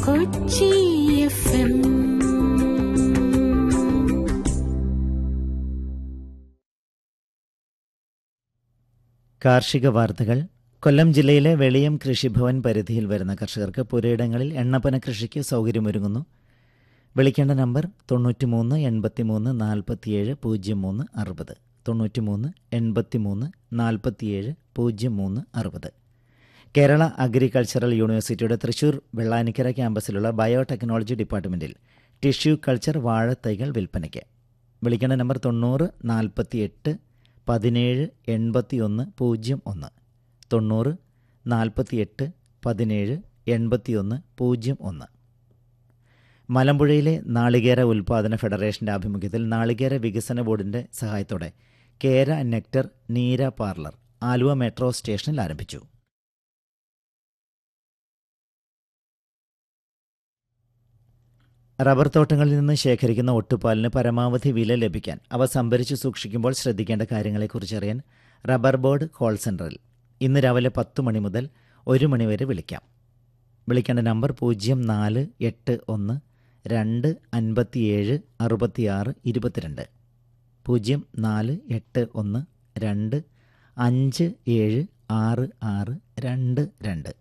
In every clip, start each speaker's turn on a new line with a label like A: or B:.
A: Kochi F M
B: കാർഷിക വാർത്തകൾ കൊല്ലം ജില്ലയിലെ വെളിയം കൃഷിഭവൻ പരിധിയിൽ വരുന്ന കർഷകർക്ക് പുരയിടങ്ങളിൽ എണ്ണപ്പന കൃഷിക്ക് സൗകര്യമൊരുങ്ങുന്നു വിളിക്കേണ്ട നമ്പർ തൊണ്ണൂറ്റിമൂന്ന് എൺപത്തിമൂന്ന് നാൽപ്പത്തിയേഴ് പൂജ്യം മൂന്ന് അറുപത് തൊണ്ണൂറ്റിമൂന്ന് എൺപത്തിമൂന്ന് നാൽപ്പത്തിയേഴ് പൂജ്യം മൂന്ന് അറുപത് കേരള അഗ്രികൾച്ചറൽ യൂണിവേഴ്സിറ്റിയുടെ തൃശൂർ വെള്ളാനിക്കര ക്യാമ്പസിലുള്ള ബയോടെക്നോളജി ഡിപ്പാർട്ട്മെൻറ്റിൽ ടിഷ്യൂ കൾച്ചർ വാഴത്തൈകൾ വിൽപ്പനയ്ക്ക് വിളിക്കേണ്ട നമ്പർ തൊണ്ണൂറ് നാൽപ്പത്തിയെട്ട് പതിനേഴ് എൺപത്തി ഒന്ന് പൂജ്യം ഒന്ന് തൊണ്ണൂറ് നാൽപ്പത്തിയെട്ട് പതിനേഴ് എൺപത്തി ഒന്ന് പൂജ്യം ഒന്ന് മലമ്പുഴയിലെ നാളികേര ഉൽപ്പാദന ഫെഡറേഷന്റെ ആഭിമുഖ്യത്തിൽ നാളികേര വികസന ബോർഡിന്റെ സഹായത്തോടെ Kera nectar neera parlour Aluva metro സ്റ്റേഷനിൽ ആരംഭിച്ചു റബ്ബർ തോട്ടങ്ങളിൽ നിന്ന് ശേഖരിക്കുന്ന ഒട്ടുപാലിന് പരമാവധി വില ലഭിക്കാൻ അവ സംഭരിച്ചു സൂക്ഷിക്കുമ്പോൾ ശ്രദ്ധിക്കേണ്ട കാര്യങ്ങളെക്കുറിച്ചറിയാൻ റബ്ബർ ബോർഡ് കോൾ സെന്ററിൽ ഇന്ന് രാവിലെ പത്ത് മണി മുതൽ ഒരു മണി വരെ വിളിക്കാം വിളിക്കേണ്ട നമ്പർ പൂജ്യം നാല് എട്ട് ഒന്ന് രണ്ട് അൻപത്തിയേഴ് അറുപത്തിയാറ് ഇരുപത്തിരണ്ട് പൂജ്യം നാല് എട്ട് ഒന്ന് രണ്ട് അഞ്ച് ഏഴ് ആറ് ആറ് രണ്ട് രണ്ട്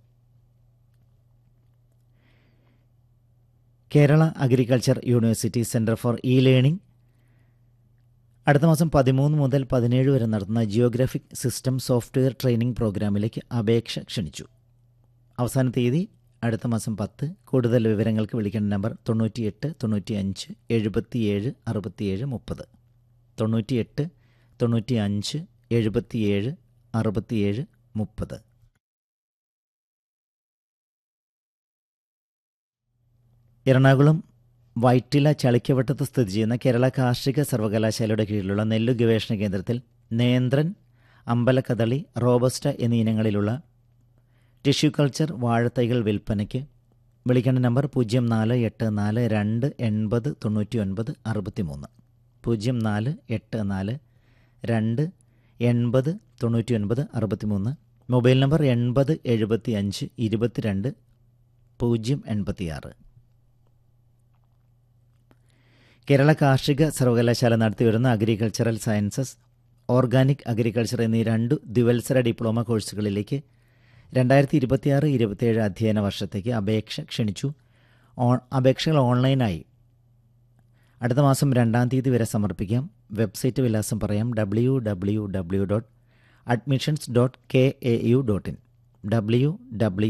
B: Kerala agriculture university centre for e learning അടുത്ത മാസം പതിമൂന്ന് മുതൽ പതിനേഴ് വരെ നടത്തുന്ന ജിയോഗ്രാഫിക് സിസ്റ്റം സോഫ്റ്റ്വെയർ ട്രെയിനിംഗ് പ്രോഗ്രാമിലേക്ക് അപേക്ഷ ക്ഷണിച്ചു അവസാന തീയതി അടുത്ത മാസം പത്ത് കൂടുതൽ വിവരങ്ങൾക്ക് വിളിക്കേണ്ട നമ്പർ തൊണ്ണൂറ്റിയെട്ട് തൊണ്ണൂറ്റിയഞ്ച് എഴുപത്തിയേഴ് അറുപത്തിയേഴ് മുപ്പത് തൊണ്ണൂറ്റിയെട്ട് തൊണ്ണൂറ്റിയഞ്ച് എഴുപത്തിയേഴ് അറുപത്തിയേഴ് മുപ്പത് എറണാകുളം വൈറ്റില ചളിക്കവട്ടത്ത് സ്ഥിതി ചെയ്യുന്ന കേരള കാർഷിക സർവകലാശാലയുടെ കീഴിലുള്ള നെല്ലു ഗവേഷണ കേന്ദ്രത്തിൽ നേന്ത്രൻ അമ്പലക്കദളി റോബസ്റ്റ എന്നീ ഇനങ്ങളിലുള്ള ടിഷ്യൂ കൾച്ചർ വാഴത്തൈകൾ വിൽപ്പനയ്ക്ക് വിളിക്കേണ്ട നമ്പർ പൂജ്യം നാല് എട്ട് നാല് രണ്ട് എൺപത് തൊണ്ണൂറ്റി ഒൻപത് അറുപത്തി മൂന്ന് പൂജ്യം നാല് എട്ട് നാല് രണ്ട് എൺപത് തൊണ്ണൂറ്റി ഒൻപത് അറുപത്തി മൂന്ന് മൊബൈൽ നമ്പർ എൺപത് എഴുപത്തി അഞ്ച് ഇരുപത്തിരണ്ട് പൂജ്യം എൺപത്തിയാറ് കേരള കാർഷിക സർവകലാശാല നടത്തിവരുന്ന അഗ്രികൾച്ചറൽ സയൻസസ് ഓർഗാനിക് അഗ്രികൾച്ചർ എന്നീ രണ്ട് ദ്വിവത്സര ഡിപ്ലോമ കോഴ്സുകളിലേക്ക് രണ്ടായിരത്തി ഇരുപത്തിയാറ് ഇരുപത്തിയേഴ് അധ്യയന വർഷത്തേക്ക് അപേക്ഷ ക്ഷണിച്ചു ഓൺ അപേക്ഷകൾ ഓൺലൈനായി അടുത്ത മാസം രണ്ടാം തീയതി വരെ സമർപ്പിക്കാം വെബ്സൈറ്റ് വിലാസം പറയാം W W W dot admissions dot K A U dot in W W